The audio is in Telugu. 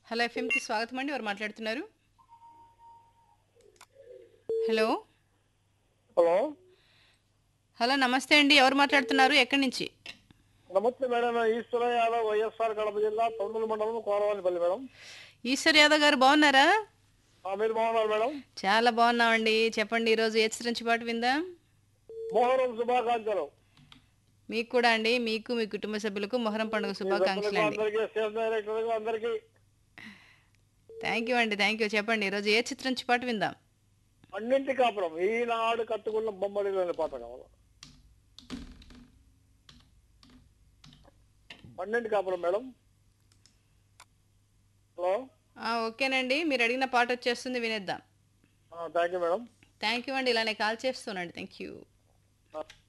హలో ఎఫ్ఎంకి స్వాగతం అండి ఎవరు మాట్లాడుతున్నారు హలో హలో హలో నమస్తే అండి ఎవరు మాట్లాడుతున్నారు ఎక్కడి నుంచి నమస్తే మేడం ఈశ్వర యాదవ్ వైఎస్ఆర్ కడప జిల్లా తొండూరు మండలం కోరవానిపల్లి మేడం ఈశ్వర్ యాదవ్ గారు బాగున్నారా ఆ, మీరు బాగున్నారు మేడం చాలా బాగున్నామండి చెప్పండి ఈరోజు ఏ చిత్రించి పాటు విందా మోహరం శుభాకాంక్షలు మీకు కూడా అండి మీకు మీ కుటుంబ సభ్యులకు మొహరం పండుగ శుభాకాంక్షలు అండి అందరికీ స్టేజ్ డైరెక్టర్ అందరికీ థ్యాంక్ యూ అండి థ్యాంక్ యూ చెప్పండి ఈరోజు ఏ చిత్రం నుంచి పాటు విందాం అన్నింటి కాపురం ఈనాడు కట్టుకున్న బొమ్మడిలోని పాట కావాలి పన్నెండు కాపురం మేడం హలో ఆ, ఓకేనండి మీరు అడిగిన పాట వచ్చేస్తుంది వినేద్దాం thank you madam thank you అండి ఇలానే కాల్ చేస్తున్నాండి థ్యాంక్ యూ ఆ.